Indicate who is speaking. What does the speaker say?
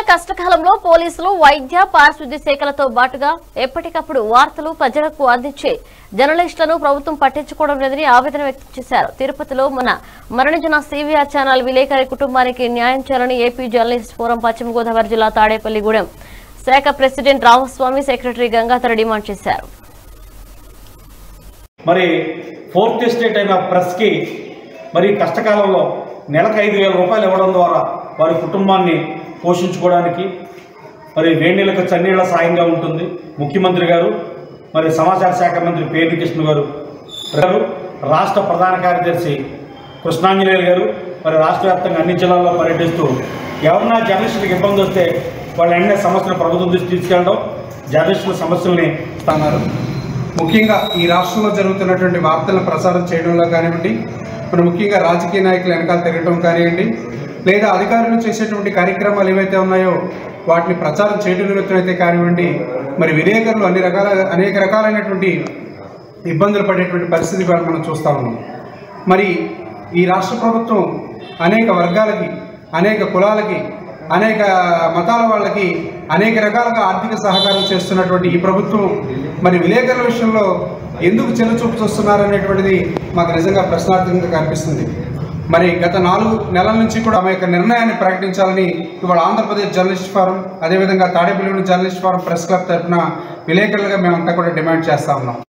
Speaker 1: కష్టకాలంలో పోలీసులు వైద్య పారిశుద్ధ్య శాఖలతో పాటుగా ఎప్పటికప్పుడు వార్తలు ప్రజలకు అందించే జర్నలిస్టులను ప్రభుత్వం పట్టించుకోవడం లేదని ఆవేదన వ్యక్తం చేశారు తిరుపతిలో మన మరణించిన సివిఆర్ ఛానల్ విలేకరి కుటుంబానికి న్యాయం చేయాలని ఏపీ జర్నలిస్ట్ ఫోరం పశ్చిమ గోదావరి జిల్లా తాడేపల్లిగూడెం శాఖ president Ramaswamy secretary Gangadhara demand చేశారు
Speaker 2: మరి ఫోర్త్ ఎస్టేట్ అయిన ప్రెస్కి మరి కష్టకాలంలో నెలకు ఐదు వేల రూపాయలు ఇవ్వడం ద్వారా వారి కుటుంబాన్ని పోషించుకోవడానికి మరి వేణీలకు చన్నీళ్ల సాయంగా ఉంటుంది ముఖ్యమంత్రి గారు మరి సమాచార శాఖ మంత్రి పేర్ని కృష్ణ గారు గారు రాష్ట్ర ప్రధాన కార్యదర్శి కృష్ణాంజనేయులు గారు మరి రాష్ట్ర వ్యాప్తంగా అన్ని జిల్లాల్లో పర్యటిస్తూ ఎవరన్నా జర్నలిస్టులకు ఇబ్బంది వస్తే వాళ్ళ వెంటనే సమస్యలు ప్రభుత్వం దృష్టి తీసుకెళ్ళడం జర్నలిస్టుల సమస్యల్ని
Speaker 3: ఇస్తున్నారు ముఖ్యంగా ఈ రాష్ట్రంలో జరుగుతున్నటువంటి వార్తలను ప్రసారం చేయడంలో కానివ్వండి మరి ముఖ్యంగా రాజకీయ నాయకులు వెనకాల తిరగటం కానివ్వండి లేదా అధికారులు చేసేటువంటి కార్యక్రమాలు ఏవైతే ఉన్నాయో వాటిని ప్రచారం చేయడం నిమిత్తం అయితే కానివ్వండి మరి విలేకరులు అన్ని రకాల అనేక రకాలైనటువంటి ఇబ్బందులు పడేటువంటి పరిస్థితి కూడా మనం చూస్తూ ఉన్నాం మరి ఈ రాష్ట్ర ప్రభుత్వం అనేక వర్గాలకి అనేక కులాలకి అనేక మతాల వాళ్ళకి అనేక రకాలుగా ఆర్థిక సహకారం చేస్తున్నటువంటి ఈ ప్రభుత్వం మరి విలేకరుల విషయంలో ఎందుకు చిన్నచూపు చూస్తున్నారు అనేటువంటిది మాకు నిజంగా ప్రశ్నార్థకంగా కనిపిస్తుంది మరి గత నాలుగు నెలల నుంచి కూడా ఆమె యొక్క నిర్ణయాన్ని ప్రకటించాలని ఇవాళ ఆంధ్రప్రదేశ్ జర్నలిస్ట్ ఫోరం అదేవిధంగా Tadepalli journalist forum press club తరఫున విలేకరులుగా మేమంతా కూడా డిమాండ్ చేస్తా ఉన్నాం